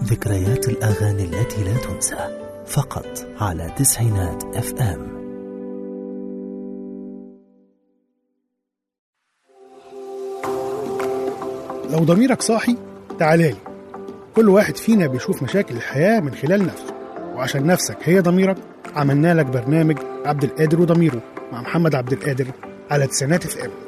ذكريات الأغاني التي لا تنسى فقط على تسعينات اف ام لو ضميرك صاحي تعالى لي كل واحد فينا بيشوف مشاكل الحياة من خلال نفسه وعشان نفسك هي ضميرك عملنا لك برنامج عبد القادر وضميره مع محمد عبد القادر على تسعينات اف ام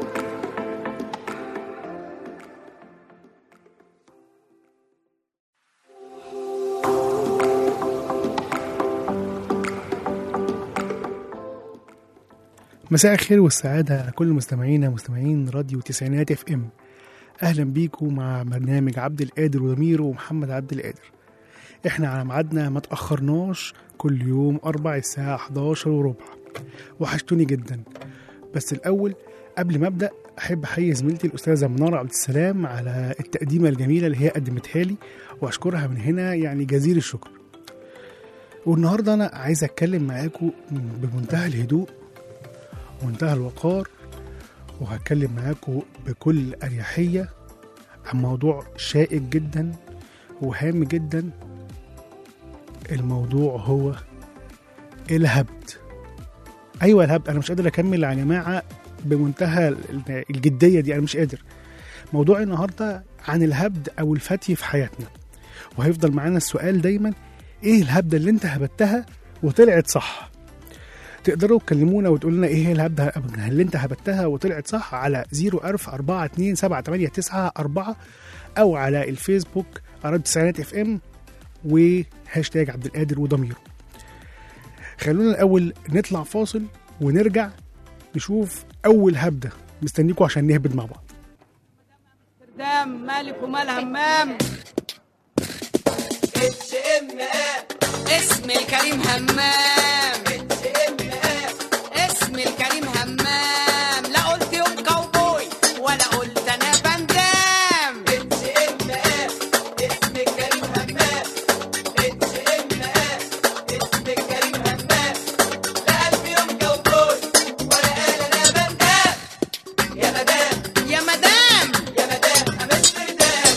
مساء الخير والسعادة على كل مستمعينا مستمعين راديو تسعينات اف ام اهلا بيكم مع برنامج عبد القادر وضميره ومحمد عبد القادر احنا على ميعادنا ما تاخرناش كل يوم اربع الساعه 11 وربع وحشتوني جدا بس الاول قبل ما ابدا احب احيي زميلتي الاستاذه منار عبد السلام على التقديمه الجميله اللي هي قدمتها لي واشكرها من هنا يعني جزيل الشكر والنهارده انا عايز اتكلم معاكم بمنتهى الهدوء ومنتهى الوقار وهتكلم معاكم بكل أريحية عن موضوع شائك جدا وهام جدا الموضوع هو الهبد أيوة الهبد أنا مش قادر أكمل يا جماعة بمنتهى الجدية دي أنا مش قادر موضوع النهاردة عن الهبد أو الفتي في حياتنا وهيفضل معانا السؤال دايما إيه الهبدة اللي أنت هبتها وطلعت صح تقدروا تكلمونا وتقولوا لنا ايه هي الهبده اللي انت هبتها وطلعت صح على 010427894 او على الفيسبوك راديو تسعينات اف ام وهاشتاج عبد القادر وضميره خلونا الاول نطلع فاصل ونرجع نشوف اول هبده مستنيكم عشان نهبد مع بعض دام مالك ومال همام اتش ام اسم الكريم همام اسم الكريم همام لا قلت يوم كاوبوي ولا قلت انا بندام اتش ام اسم الكريم همام اتش ام اسم الكريم همام لا قلب يوم كوبوي ولا قال انا بندام يا مدام يا مدام يا مدام امستردام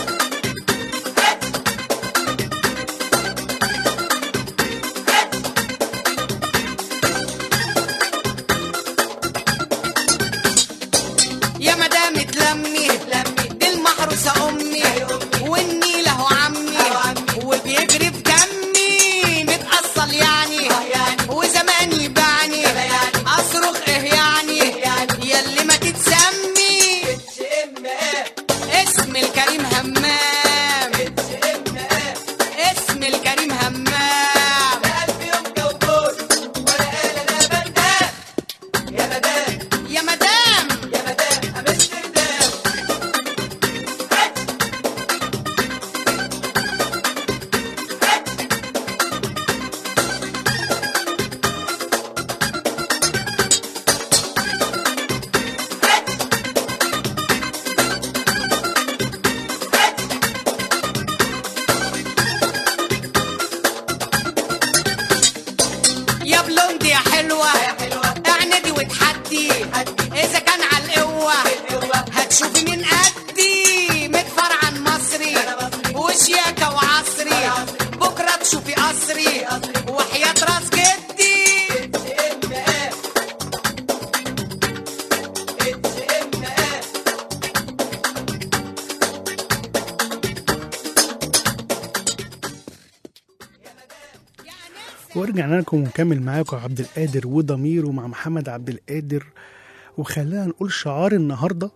يا مدام اتلمي دي المحروسة أمي والنيل أهو عمي وبيجري في دمي متأصل يعني وزمان يبعني أصرخ إيه يعني ياللي ما تتسمي اتش ام اسم الكريم همام اتش ام اسم الكريم همام لا قلب يوم كوبوي ولا قال انا بندام يا مدام يا مدام يا مدام امستردام يا بلوندي يا حلوة اعندي وتحدي إذا كان على القوة هتشوفي من قدي متفر عن مصري وشياكة وعصري بكرة تشوفي قصري وحياة راس جدي ورجعنا لكم ونكمل معاكم عبد القادر وضميره مع محمد عبد القادر وخلينا نقول شعار النهارده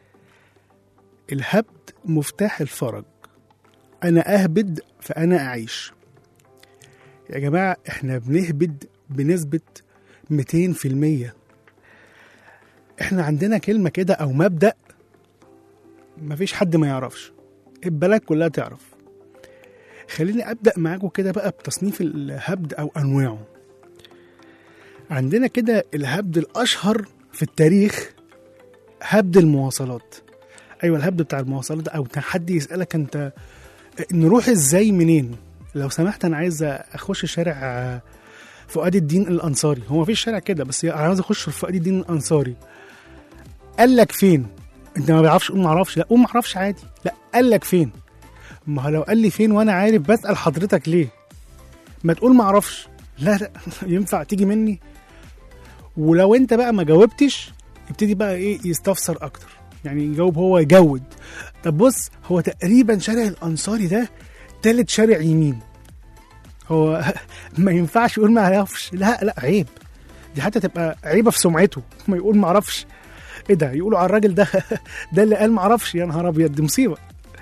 الهبد مفتاح الفرج انا اهبد فانا اعيش يا جماعه احنا بنهبد بنسبه 200% احنا عندنا كلمه كده او مبدا مفيش حد ما يعرفش البلد كلها تعرف خليني ابدا معاكم كده بقى بتصنيف الهبد او انواعه عندنا كده الهبد الاشهر في التاريخ هبد المواصلات ايوه الهبد بتاع المواصلات او حد يسالك انت نروح ازاي منين لو سمحت انا عايز اخش شارع فؤاد الدين الانصاري هو مفيش شارع كده بس انا عايز اخش في فؤاد الدين الانصاري قال لك فين انت ما بيعرفش قول ما اعرفش لا قول ما اعرفش عادي لا قال لك فين ما هو لو قال لي فين وانا عارف بسال حضرتك ليه ما تقول ما اعرفش لا لا ينفع تيجي مني ولو انت بقى ما جاوبتش يبتدي بقى ايه يستفسر اكتر يعني يجاوب هو يجود طب بص هو تقريبا شارع الانصاري ده تالت شارع يمين هو ما ينفعش يقول ما يعرفش لا لا عيب دي حتى تبقى عيبه في سمعته ما يقول ما اعرفش ايه ده يقولوا على الراجل ده ده اللي قال ما اعرفش يا نهار ابيض دي مصيبه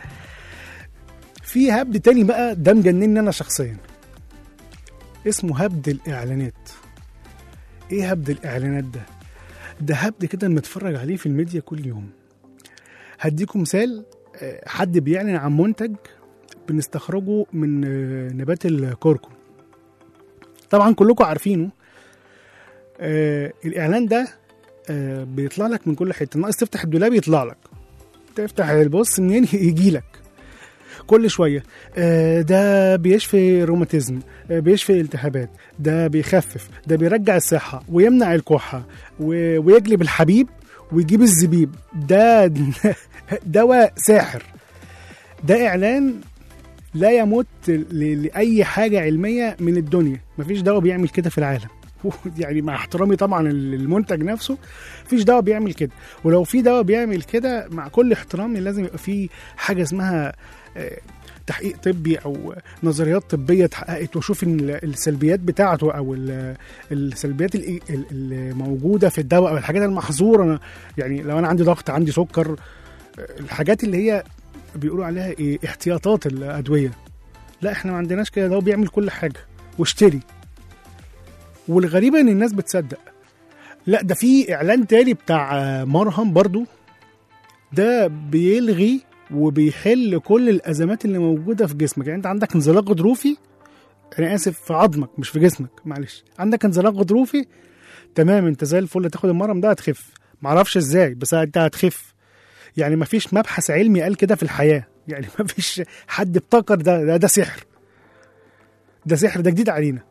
في هبد تاني بقى ده مجنني انا شخصيا اسمه هبد الاعلانات ايه هبد الاعلانات ده ده هبد كده متفرج عليه في الميديا كل يوم هديكم مثال آه، حد بيعلن عن منتج بنستخرجه من آه، نبات الكركم طبعا كلكم عارفينه آه الاعلان ده آه بيطلع لك من كل حته ناقص تفتح الدولاب يطلع لك تفتح البص منين يجي لك كل شويه آه ده بيشفي روماتيزم آه بيشفي التهابات ده بيخفف ده بيرجع الصحه ويمنع الكحه و- ويجلب الحبيب ويجيب الزبيب ده دواء ساحر ده اعلان لا يمت ل- لاي حاجه علميه من الدنيا مفيش دواء بيعمل كده في العالم يعني مع احترامي طبعا للمنتج نفسه مفيش دواء بيعمل كده ولو في دواء بيعمل كده مع كل احترامي لازم يبقى في حاجه اسمها آه، تحقيق طبي او نظريات طبيه اتحققت واشوف ان ال- السلبيات بتاعته او ال- السلبيات ال- ال- الموجوده في الدواء او الحاجات المحظوره أنا يعني لو انا عندي ضغط عندي سكر آه، الحاجات اللي هي بيقولوا عليها ايه احتياطات الادويه لا احنا ما عندناش كده ده هو بيعمل كل حاجه واشتري والغريبه ان الناس بتصدق لا ده في اعلان تاني بتاع آه، مرهم برضو ده بيلغي وبيحل كل الازمات اللي موجوده في جسمك يعني انت عندك انزلاق غضروفي انا اسف في عظمك مش في جسمك معلش عندك انزلاق غضروفي تمام انت زي الفل تاخد المرهم ده هتخف معرفش ازاي بس انت هتخف يعني مفيش مبحث علمي قال كده في الحياه يعني مفيش حد ابتكر ده ده, ده سحر ده سحر ده جديد علينا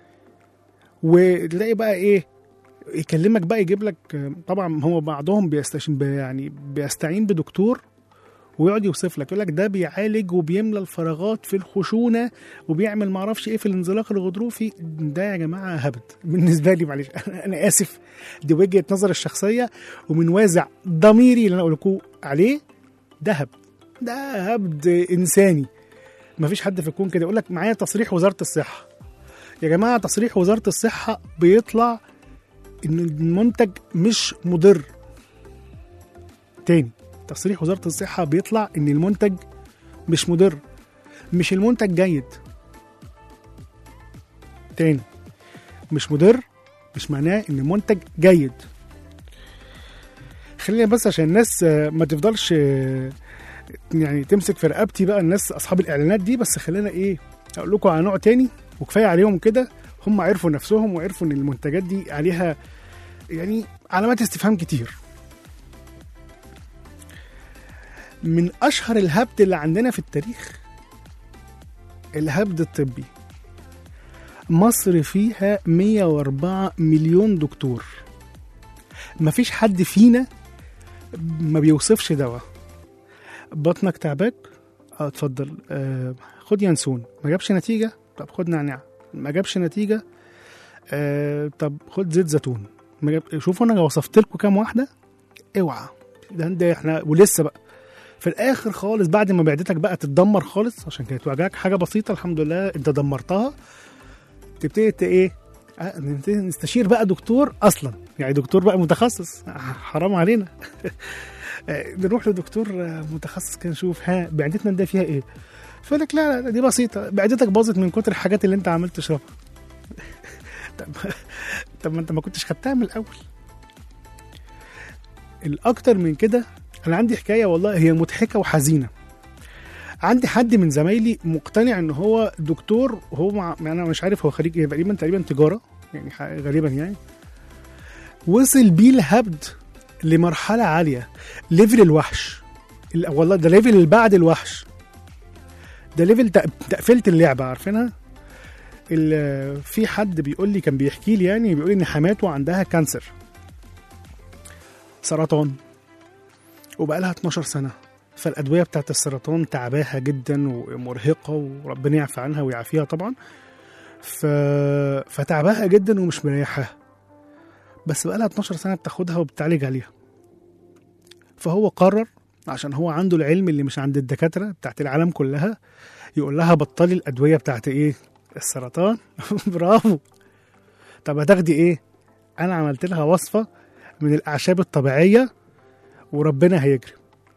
وتلاقي بقى ايه يكلمك بقى يجيب لك طبعا هو بعضهم بيستشين يعني بيستعين بدكتور ويقعد يوصف لك يقول لك ده بيعالج وبيملى الفراغات في الخشونه وبيعمل معرفش ايه في الانزلاق الغضروفي ده يا جماعه هبد بالنسبه لي معلش انا انا اسف دي وجهه نظر الشخصيه ومن وازع ضميري اللي انا اقول لكم عليه ده هبد ده هبد انساني مفيش حد في الكون كده يقول لك معايا تصريح وزاره الصحه يا جماعه تصريح وزاره الصحه بيطلع ان المنتج مش مضر تاني تصريح وزاره الصحه بيطلع ان المنتج مش مضر مش المنتج جيد تاني مش مضر مش معناه ان المنتج جيد خلينا بس عشان الناس آه، ما تفضلش آه، يعني تمسك في رقبتي بقى الناس اصحاب الاعلانات دي بس خلينا ايه اقول لكم على نوع تاني وكفايه عليهم كده هم عرفوا نفسهم وعرفوا ان المنتجات دي عليها يعني علامات استفهام كتير من اشهر الهبد اللي عندنا في التاريخ الهبد الطبي مصر فيها 104 مليون دكتور مفيش حد فينا ما بيوصفش دواء بطنك تعباك اه اتفضل آه خد ينسون ما جابش نتيجه طب خد نعناع ما جابش نتيجه آه طب خد زيت زيتون ما جاب... شوفوا انا وصفت لكم كام واحده اوعى ده ده احنا ولسه بقى في الاخر خالص بعد ما معدتك بقى تتدمر خالص عشان كانت وجعك حاجه بسيطه الحمد لله انت دمرتها تبتدي ت- ايه آه، نبتدي نستشير بقى دكتور اصلا يعني دكتور بقى متخصص آه، حرام علينا آه، نروح لدكتور آه، متخصص كده نشوف ها معدتنا ده فيها ايه فيقول لك لا لا دي بسيطه معدتك باظت من كتر الحاجات اللي انت عمال تشربها طب طب ما انت ما كنتش خدتها من الاول الاكتر من كده انا عندي حكايه والله هي مضحكه وحزينه عندي حد من زمايلي مقتنع ان هو دكتور وهو مع يعني انا مش عارف هو خريج ايه تقريبا تقريبا تجاره يعني ح- غالبا يعني وصل بيه الهبد لمرحله عاليه ليفل الوحش ال- والله ده ليفل اللي بعد الوحش ده ليفل تق- تقفيله اللعبه عارفينها ال- في حد بيقول لي كان بيحكي لي يعني بيقول لي ان حماته عندها كانسر سرطان وبقى لها 12 سنه فالادويه بتاعت السرطان تعباها جدا ومرهقه وربنا يعفى عنها ويعافيها طبعا ف... فتعباها جدا ومش مريحاها بس بقالها 12 سنه بتاخدها وبتعالج عليها فهو قرر عشان هو عنده العلم اللي مش عند الدكاتره بتاعت العالم كلها يقول لها بطلي الادويه بتاعت ايه السرطان برافو طب هتاخدي ايه انا عملت لها وصفه من الاعشاب الطبيعيه وربنا هيجري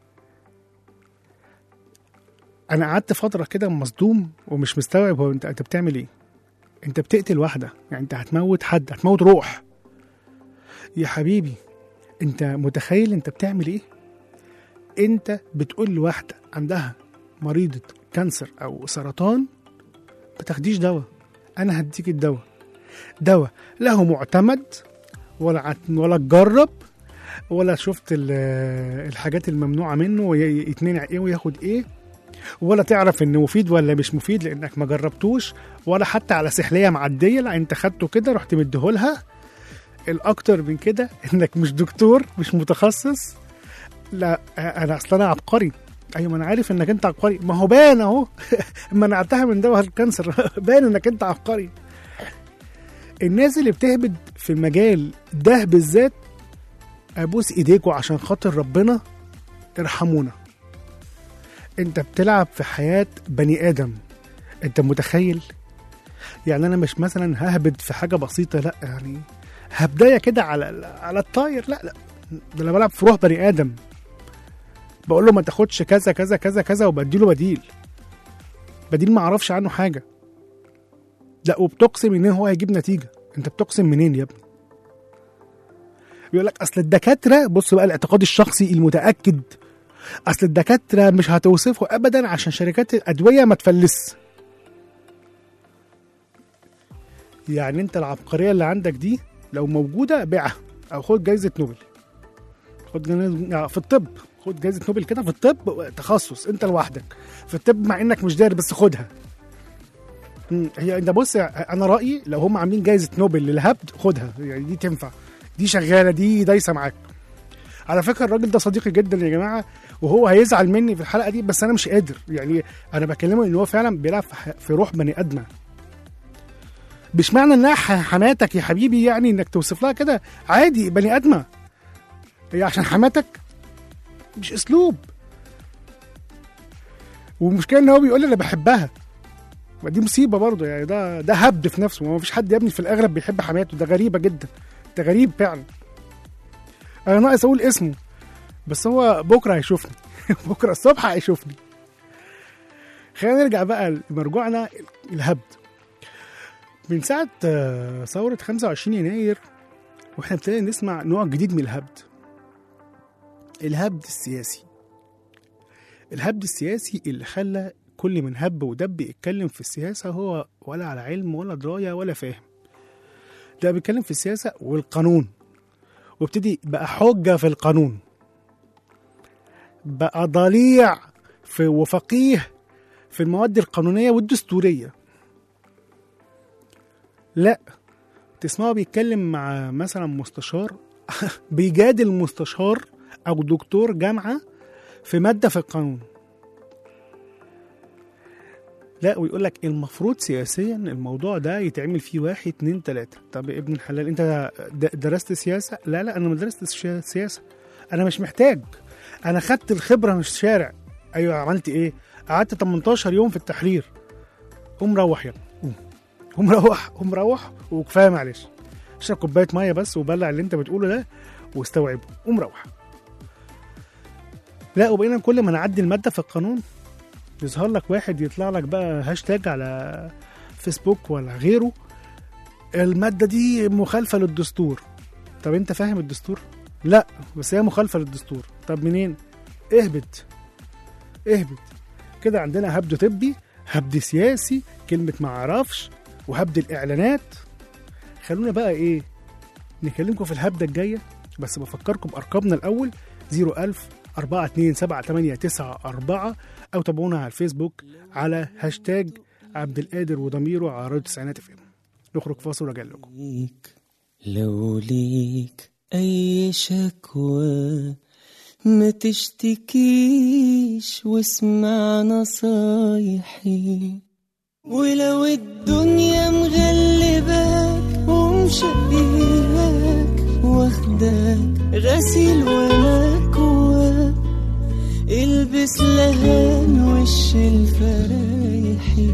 انا قعدت فتره كده مصدوم ومش مستوعب هو انت انت بتعمل ايه انت بتقتل واحده يعني انت هتموت حد هتموت روح يا حبيبي انت متخيل انت بتعمل ايه انت بتقول لواحده عندها مريضه كانسر او سرطان ما تاخديش دواء انا هديك الدواء دواء له معتمد ولا عت- ولا تجرب ولا شفت ال- الحاجات الممنوعه منه وي- يتمنع ايه وياخد ايه ولا تعرف انه مفيد ولا مش مفيد لانك ما جربتوش ولا حتى على سحليه معديه لا انت خدته كده رحت مديهولها الاكتر من كده انك مش دكتور مش متخصص لا انا اصلا انا عبقري ايوه ما انا عارف انك انت عبقري ما هو باين اهو منعتها من دواء الكانسر باين انك انت عبقري الناس اللي بتهبد في المجال ده بالذات ابوس ايديكوا عشان خاطر ربنا ارحمونا انت بتلعب في حياة بني ادم انت متخيل يعني انا مش مثلا ههبد في حاجة بسيطة لا يعني هبداية كده على على الطاير لا لا ده انا بلعب في روح بني ادم بقول له ما تاخدش كذا كذا كذا كذا وبديله بديل بديل ما اعرفش عنه حاجة لا وبتقسم ان هو هيجيب نتيجة انت بتقسم منين يا ابني بيقول لك اصل الدكاترة بص بقى الاعتقاد الشخصي المتأكد اصل الدكاتره مش هتوصفه ابدا عشان شركات الادويه ما تفلس يعني انت العبقريه اللي عندك دي لو موجوده بيعها او خد جايزه نوبل خد جايزة في الطب خد جايزه نوبل كده في الطب تخصص انت لوحدك في الطب مع انك مش دارس بس خدها مم، هي انت بص انا رايي لو هم عاملين جايزه نوبل للهبد خدها يعني دي تنفع دي شغاله دي دايسه معاك على فكره الراجل ده صديقي جدا يا جماعه وهو هيزعل مني في الحلقه دي بس انا مش قادر يعني انا بكلمه ان هو فعلا بيلعب في, ح- في روح بني ادمه مش معنى انها ح- حماتك يا حبيبي يعني انك توصف لها كده عادي بني ادمه هي عشان حماتك مش اسلوب والمشكله ان هو بيقول لي انا بحبها ما دي مصيبه برضه يعني ده ده هبد في نفسه ما فيش حد يا ابني في الاغلب بيحب حماته ده غريبه جدا ده غريب فعلا انا ناقص اقول اسمه بس هو بكره هيشوفني بكره الصبح هيشوفني خلينا نرجع بقى لمرجوعنا الهبد من ساعة آه، ثورة 25 يناير واحنا ابتدينا نسمع نوع جديد من الهبد الهبد السياسي الهبد السياسي اللي خلى كل من هب ودب يتكلم في السياسة هو ولا على علم ولا دراية ولا فاهم ده بيتكلم في السياسة والقانون وابتدي بقى حجة في القانون بقى ضليع في وفقيه في المواد القانونية والدستورية لا تسمعه بيتكلم مع مثلا مستشار بيجادل مستشار أو دكتور جامعة في مادة في القانون لا ويقول لك المفروض سياسيا الموضوع ده يتعمل فيه واحد اتنين تلاتة طب يا ابن الحلال انت د- درست سياسة لا لا انا ما درستش شا- سياسة انا مش محتاج انا خدت الخبرة من الشارع ايوه عملت ايه قعدت 18 يوم في التحرير قوم روح يا ابني قوم قوم روح قوم روح وكفايه معلش اشرب كوبايه ميه بس وبلع اللي انت بتقوله ده واستوعبه قوم روح لا وبقينا كل ما نعدي الماده في القانون يظهر لك واحد يطلع لك بقى هاشتاج على فيسبوك ولا غيره الماده دي مخالفه للدستور طب انت فاهم الدستور لا بس هي مخالفه للدستور طب منين اهبط اهبط كده عندنا هبد طبي هبد سياسي كلمة ما اعرفش وهبد الإعلانات خلونا بقى إيه نكلمكم في الهبدة الجاية بس بفكركم بأرقامنا الأول 01000 427 أو تابعونا على الفيسبوك على هاشتاج عبد القادر وضميره على راديو التسعينات اف ام نخرج فاصل وراجع لكم ليك لو ليك أي شكوى ما تشتكي عيش واسمع نصايحي ولو الدنيا مغلباك ومشقياك واخداك غسيل ومكواك البس لهان وش الفرايحي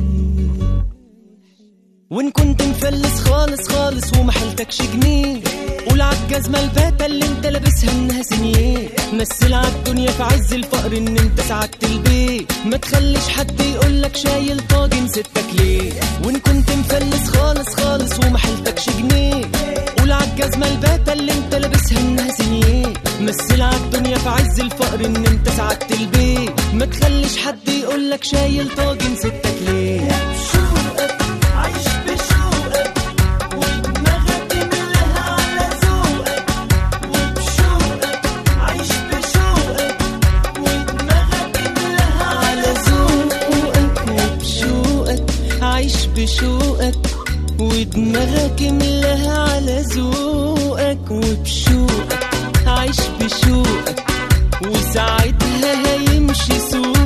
وان كنت مفلس خالص خالص وما حيلتكش جنيه قول عالجزمة الباتة اللي انت لابسها انها سنيه مثل عالدنيا في عز الفقر ان انت سعدت البيت ما تخليش حد يقولك شايل طاجن ستك ليه وان كنت مفلس خالص خالص وما حيلتكش جنيه قول عالجزمة الباتة اللي انت لابسها انها سنيه مثل عالدنيا في عز الفقر ان انت سعدت البيت ما تخليش حد يقولك شايل طاجن ستك ليه عايش بشوقك ودماغك ملها على ذوقك وبشوقك عايش بشوقك ودماغك ملها على ذوقك وبشوقك عايش بشوقك ودماغك ملها على ذوقك وبشوقك عايش بشوقك وساعتها هيمشي سوقك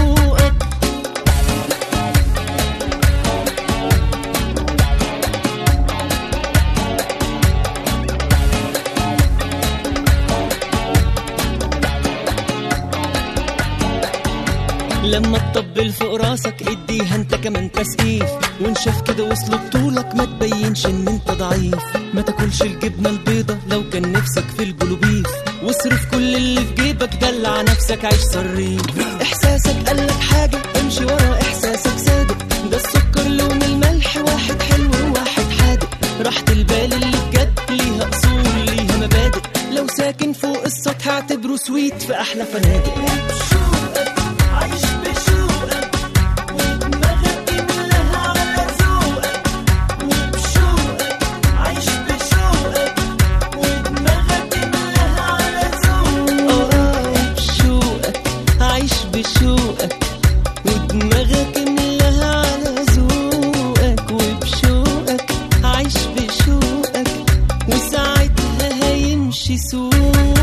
لما تطبل فوق راسك اديها انت كمان تسقيف وان شاف كده وصل بطولك ما تبينش ان انت ضعيف ما تاكلش الجبنه البيضه لو كان نفسك في البلوبيف واصرف كل اللي في جيبك دلع نفسك عيش صريف احساسك قالك حاجه امشي ورا احساسك صادق ده السكر لون الملح واحد حلو وواحد حادق راحة البال اللي بجد ليها اصول ليها مبادئ لو ساكن فوق السطح اعتبره سويت في احلى فنادق عايش بشوقك ودماغك ملها على ذوقك وبشوقك عايش بشوقك ودماغك ملها على ذوقك اه بشوقك عايش بشوقك ودماغك ملها على ذوقك وبشوقك عايش بشوقك وساعتها هيمشي سوقك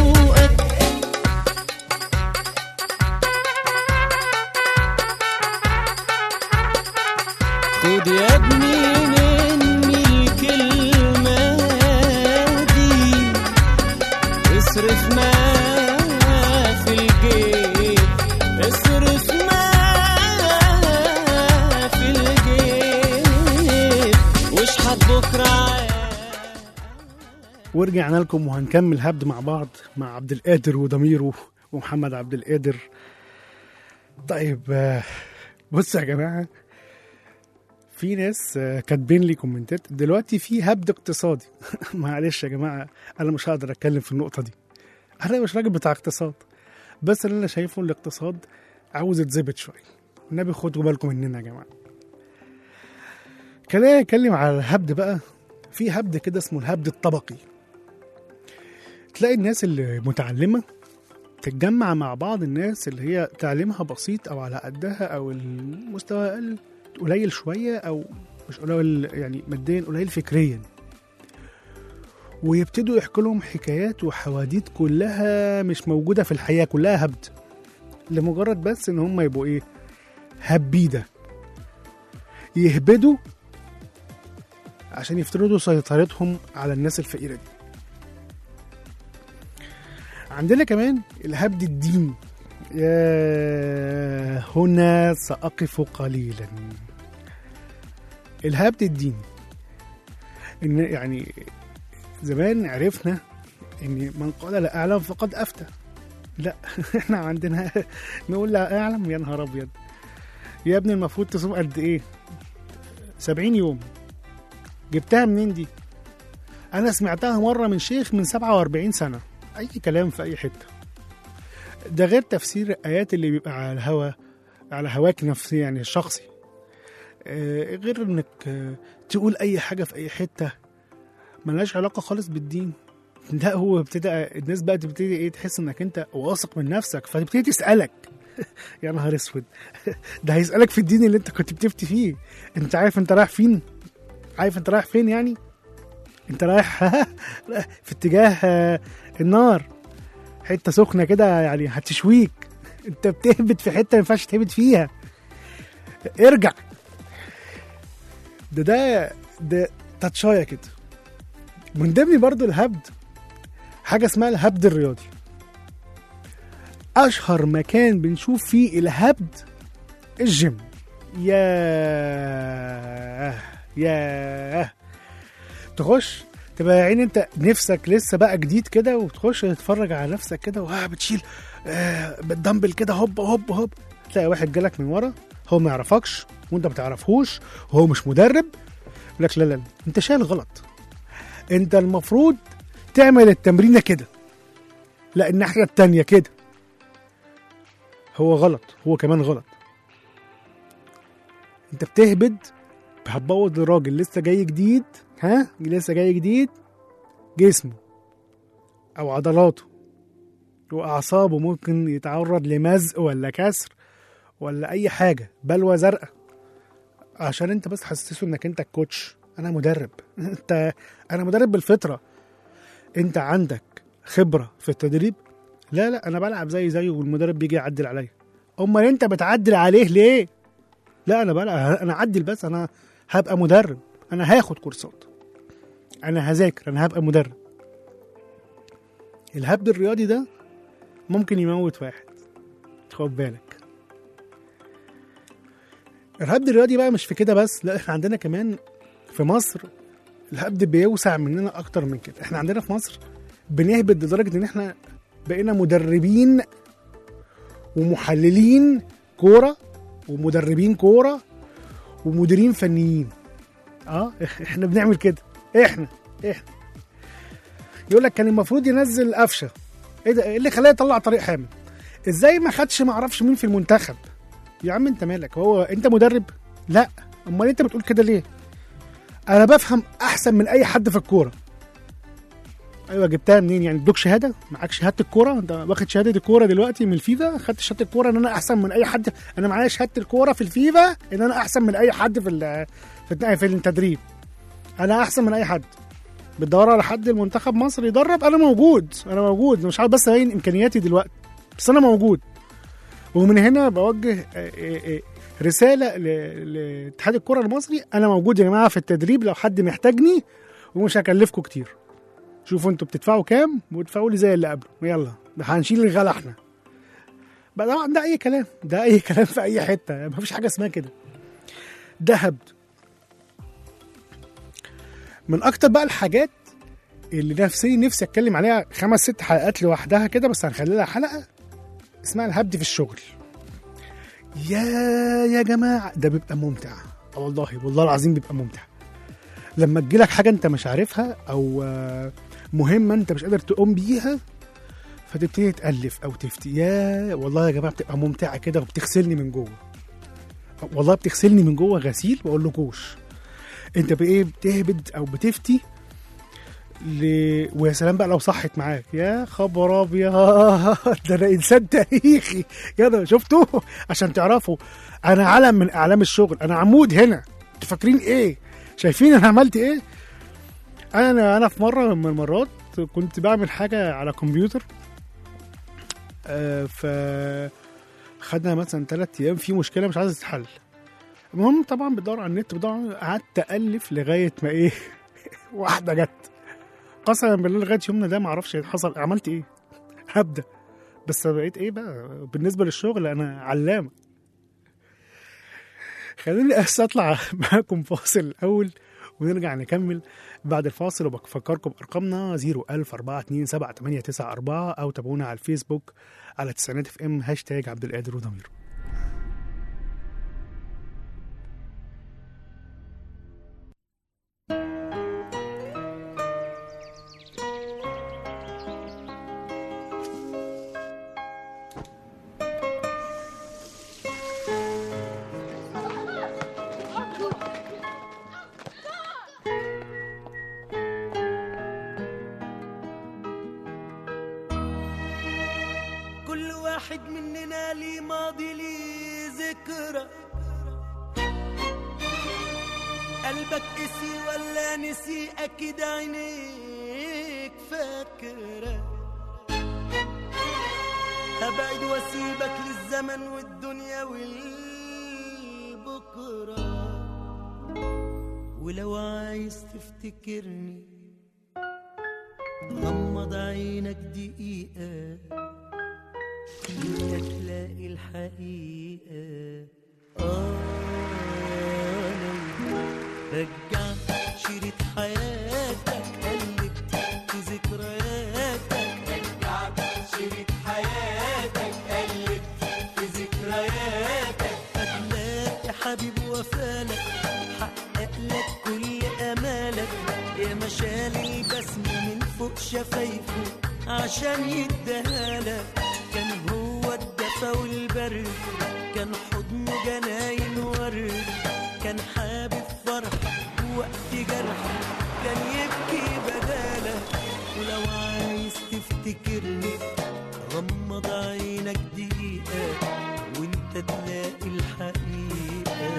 خد يا ابني مني الكلمة دي اصرف ما في الجيب اصرف ما في الجيب واشحت بكرة ورجعنا لكم وهنكمل هبد مع بعض مع عبد القادر وضميره ومحمد عبد القادر طيب آه، بصوا يا جماعه في ناس آه، كاتبين لي كومنتات دلوقتي في هبد اقتصادي معلش يا جماعه انا مش هقدر اتكلم في النقطه دي انا مش راجل بتاع اقتصاد بس اللي انا شايفه الاقتصاد عاوز يتظبط شويه النبي خدوا بالكم مننا يا جماعه خلينا نتكلم على الهبد بقى في هبد كده اسمه الهبد الطبقي تلاقي الناس اللي متعلمة تتجمع مع بعض الناس اللي هي تعليمها بسيط أو على قدها أو المستوى أقل قليل شوية أو مش قليل يعني ماديا قليل فكريا ويبتدوا يحكوا لهم حكايات وحواديت كلها مش موجودة في الحياة كلها هبد لمجرد بس إن هم يبقوا إيه هبيدة يهبدوا عشان يفترضوا سيطرتهم على الناس الفقيرة دي عندنا كمان الهبد الديني يا هنا سأقف قليلا الهبد الديني إن يعني زمان عرفنا إن من قال لا أعلم فقد أفتى لا احنا عندنا نقول لا أعلم يا نهار أبيض يا ابني المفروض تصوم قد إيه؟ سبعين يوم جبتها منين دي؟ أنا سمعتها مرة من شيخ من 47 سنة أي كلام في أي حتة ده غير تفسير الآيات اللي بيبقى على الهوا على هواك نفسي يعني الشخصي آه، غير إنك آه، تقول أي حاجة في أي حتة ملهاش علاقة خالص بالدين لا هو ابتدى الناس بقى تبتدي ايه تحس انك انت واثق من نفسك فتبتدي تسالك يا نهار اسود ده هيسالك في الدين اللي انت كنت بتفتي فيه انت عارف انت رايح فين عارف انت رايح فين يعني انت رايح في اتجاه آه، النار حته سخنه كده يعني هتشويك انت بتهبط في حته ما ينفعش تهبط فيها ارجع ده ده ده تاتشايه كده من ضمن برضو الهبد حاجه اسمها الهبد الرياضي اشهر مكان بنشوف فيه الهبد الجيم ياه ياه تخش تبقى يا عيني انت نفسك لسه بقى جديد كده وتخش تتفرج على نفسك كده واه بتشيل آه بالدمبل كده هوب هوب هوب تلاقي واحد جالك من ورا هو ما يعرفكش وانت ما تعرفهوش وهو مش مدرب يقول لك لا لا لا انت شايل غلط انت المفروض تعمل التمرينه كده لا الناحيه التانيه كده هو غلط هو كمان غلط انت بتهبد هتبوظ الراجل لسه جاي جديد ها لسه جاي جديد جسمه او عضلاته واعصابه ممكن يتعرض لمزق ولا كسر ولا اي حاجه بلوى زرقاء عشان انت بس حسسه انك انت الكوتش انا مدرب انت انا مدرب بالفطره انت عندك خبره في التدريب لا لا انا بلعب زي زيه والمدرب بيجي يعدل عليا امال انت بتعدل عليه ليه لا انا بلعب انا اعدل بس انا هبقى مدرب انا هاخد كورسات انا هذاكر انا هبقى مدرب الهبد الرياضي ده ممكن يموت واحد خد بالك الهبد الرياضي بقى مش في كده بس لا احنا عندنا كمان في مصر الهبد بيوسع مننا اكتر من كده احنا عندنا في مصر بنهبد لدرجه ان احنا بقينا مدربين ومحللين كوره ومدربين كوره ومديرين فنيين اه احنا بنعمل كده احنا احنا يقول لك كان المفروض ينزل قفشه ايه ده ايه اللي خلاه يطلع طريق حامد ازاي ما خدش ما اعرفش مين في المنتخب يا عم انت مالك هو انت مدرب لا امال انت بتقول كده ليه انا بفهم احسن من اي حد في الكوره ايوه جبتها منين يعني ادوك شهاده معاك شهاده الكوره انت واخد شهاده الكوره دلوقتي من الفيفا خدت شهاده الكوره ان انا احسن من اي حد انا معايا شهاده الكوره في الفيفا ان انا احسن من اي حد في ال- في الت- في التدريب انا احسن من اي حد بتدور على حد المنتخب مصر يدرب انا موجود انا موجود مش عارف بس ابين امكانياتي دلوقتي بس انا موجود ومن هنا بوجه آه، آه، آه، رساله ل- لاتحاد الكره المصري انا موجود يا جماعه في التدريب لو حد محتاجني ومش هكلفكم كتير شوفوا انتوا بتدفعوا كام وادفعوا لي زي اللي قبله يلا ده هنشيل الغلا احنا بقى طبعا ده اي كلام ده اي كلام في اي حته مفيش حاجه اسمها كده ده هبد من اكتر بقى الحاجات اللي نفسي نفسي اتكلم عليها خمس ست حلقات لوحدها كده بس هنخلي لها حلقه اسمها الهبد في الشغل يا يا جماعه ده بيبقى ممتع آه والله والله العظيم بيبقى ممتع لما تجيلك حاجه انت مش عارفها او آه، مهمه انت مش قادر تقوم بيها فتبتدي تالف او تفتي يا والله يا جماعه بتبقى ممتعه كده وبتغسلني من جوه والله بتغسلني من جوه غسيل واقول لكوش انت بايه بتهبد او بتفتي ل... ويا سلام بقى لو صحت معاك يا خبر ابيض ده انا انسان تاريخي يا ده شفتوا عشان تعرفوا انا علم من اعلام الشغل انا عمود هنا انتوا فاكرين ايه شايفين انا عملت ايه انا انا في مره من المرات كنت بعمل حاجه على كمبيوتر آه، ف خدنا مثلا ثلاث ايام في مشكله مش عايزه تتحل المهم طبعا بتدور على النت بدور قعدت الف لغايه ما ايه واحده جت قسما بالله لغايه يومنا ده ما اعرفش حصل عملت ايه هبدا بس بقيت ايه بقى بالنسبه للشغل انا علامه خليني بس اطلع معاكم فاصل الاول ونرجع نكمل بعد الفاصل وبفكركم بارقامنا 010427894 او تابعونا على الفيسبوك على تسعينات اف ام هاشتاج عبد القادر وضمير كل واحد مننا ليه ماضي ليه ذكرى قلبك قسي ولا نسي اكيد عينيك فاكرة هبعد واسيبك للزمن والدنيا والبكرة ولو عايز تفتكرني غمض عينك دقيقة انت تلاقي الحقيقة آه لو رجعت شريط حياتك قلبت في ذكرياتك رجعت شريط حياتك قلبت في ذكرياتك هتلاقي حبيب وفالك حقق لك كل امالك يا مشال البسم من فوق شفايفه عشان يديهالك كان هو الدفا والبرد كان حضنه جناين ورد كان حابب فرح وقت جرح كان يبكي بدالك ولو عايز تفتكرني غمض عينك دقيقة وانت تلاقي الحقيقة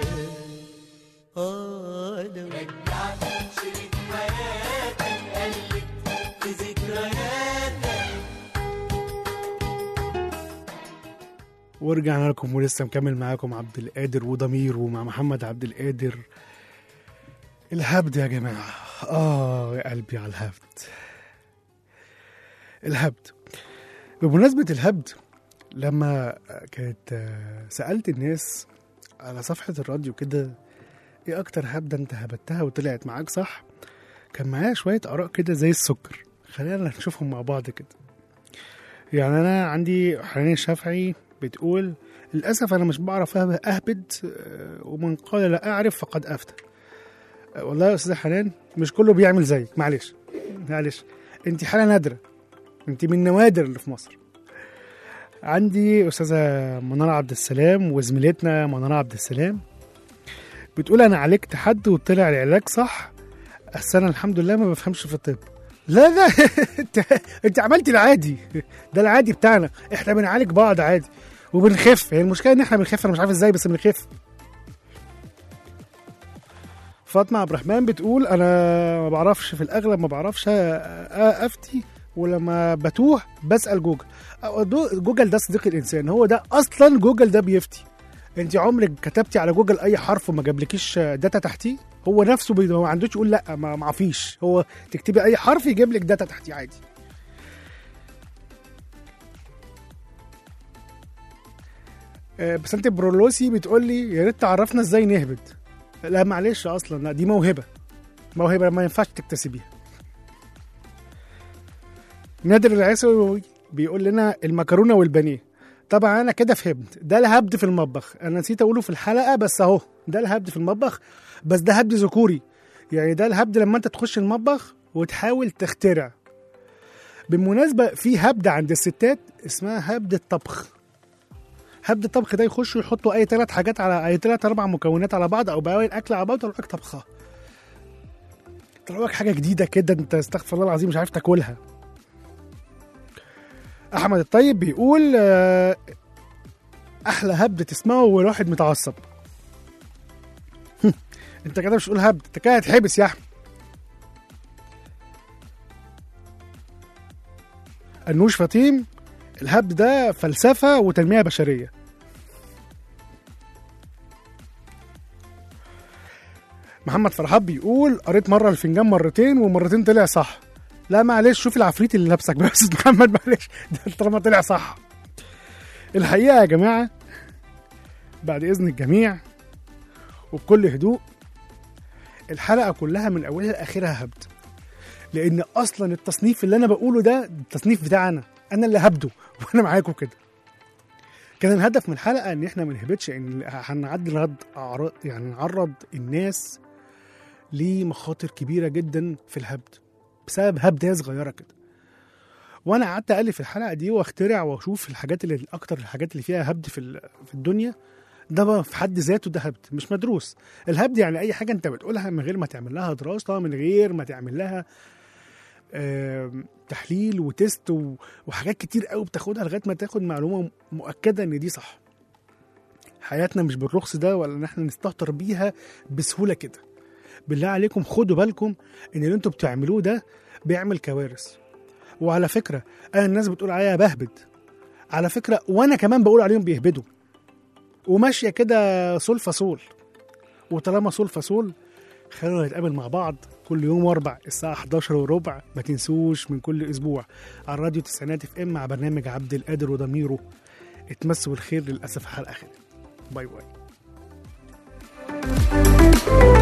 آه لو رجعت شريط حياتك قلبت في ذكرياتك ورجعنا لكم ولسه مكمل معاكم عبد القادر وضمير ومع محمد عبد القادر الهبد يا جماعة آه يا قلبي على الهبد الهبد بمناسبة الهبد لما كانت آه، سألت الناس على صفحة الراديو كده ايه أكتر هبدة انت هبتها وطلعت معاك صح كان معايا شوية آراء كده زي السكر خلينا نشوفهم مع بعض كده يعني أنا عندي حنان الشافعي بتقول للأسف أنا مش بعرف أهب- أهبد آه، ومن قال لا أعرف فقد أفتى آه، والله يا أستاذة حنان مش كله بيعمل زيك معلش معلش أنت حالة نادرة أنت من النوادر اللي في مصر عندي أستاذة منار عبد السلام وزميلتنا منار عبد السلام بتقول أنا عالجت حد وطلع العلاج صح بس أنا الحمد لله ما بفهمش في الطب لا لا انت انت عملت العادي ده العادي بتاعنا احنا بنعالج بعض عادي وبنخف هي المشكله ان احنا بنخف انا مش عارف ازاي بس بنخف فاطمه عبد الرحمن بتقول انا ما بعرفش في الاغلب ما بعرفش أ- أ- افتي ولما بتوه بسال جوجل أو دو- جوجل ده صديق الانسان هو ده اصلا جوجل ده بيفتي انت عمرك كتبتي على جوجل اي حرف وما جابلكيش داتا تحتيه هو نفسه بي... هو ما عندوش يقول لا ما ما فيش هو تكتبي اي حرف يجيب لك داتا تحتيه عادي آه، بسنت برولوسي بتقول لي يا ريت تعرفنا ازاي نهبد لا معلش اصلا لا دي موهبه موهبه ما ينفعش تكتسبيها نادر العيسوي بيقول لنا المكرونه والبانيه طبعا انا كده فهمت ده الهبد في المطبخ انا نسيت اقوله في الحلقه بس اهو ده الهبد في المطبخ بس ده هبد ذكوري يعني ده الهبد لما انت تخش المطبخ وتحاول تخترع بالمناسبه في هبد عند الستات اسمها هبد الطبخ هبد الطبخ ده يخشوا يحطوا اي ثلاث حاجات على اي ثلاث اربع مكونات على بعض او بواقي الاكل على بعض ويطلعوا لك طبخه طلعوا لك حاجه جديده كده انت استغفر الله العظيم مش عارف تاكلها احمد الطيب بيقول آه، احلى هبد تسمعه والواحد متعصب انت كده مش تقول هبد انت كده هتحبس يا احمد النوش فطيم الهبد ده فلسفه وتنميه بشريه محمد فرحات بيقول قريت مره الفنجان مرتين ومرتين طلع صح لا معلش شوف العفريت اللي لابسك بس محمد معلش ده طالما طلع صح الحقيقه يا جماعه بعد اذن الجميع وبكل هدوء الحلقه كلها من اولها لاخرها هبد لان اصلا التصنيف اللي انا بقوله ده التصنيف بتاعنا انا اللي هبده وانا معاكم كده كان الهدف من الحلقه ان احنا ما نهبطش ان هنعدي رد اعراض يعني نعرض الناس لمخاطر كبيره جدا في الهبد بسبب هبدايه صغيره كده وانا قعدت الف الحلقه دي واخترع واشوف الحاجات اللي اكتر الحاجات اللي فيها هبد في ال- في الدنيا ده بقى في حد ذاته ده هبد مش مدروس الهبد يعني اي حاجه انت بتقولها من غير ما تعمل لها دراسه من غير ما تعمل لها آم، تحليل وتست و- وحاجات كتير قوي بتاخدها لغايه ما تاخد معلومه مؤكده ان دي صح حياتنا مش بالرخص ده ولا ان احنا نستهتر بيها بسهوله كده بالله عليكم خدوا بالكم ان اللي انتوا بتعملوه ده بيعمل كوارث وعلى فكره انا الناس بتقول عليا بهبد على فكره وانا كمان بقول عليهم بيهبدوا وماشيه كده صول فصول وطالما صول فصول خلونا نتقابل مع بعض كل يوم اربع الساعه 11 وربع ما تنسوش من كل اسبوع على الراديو تسعينات اف ام مع برنامج عبد القادر وضميره اتمسوا بالخير للاسف حلقه اخر باي باي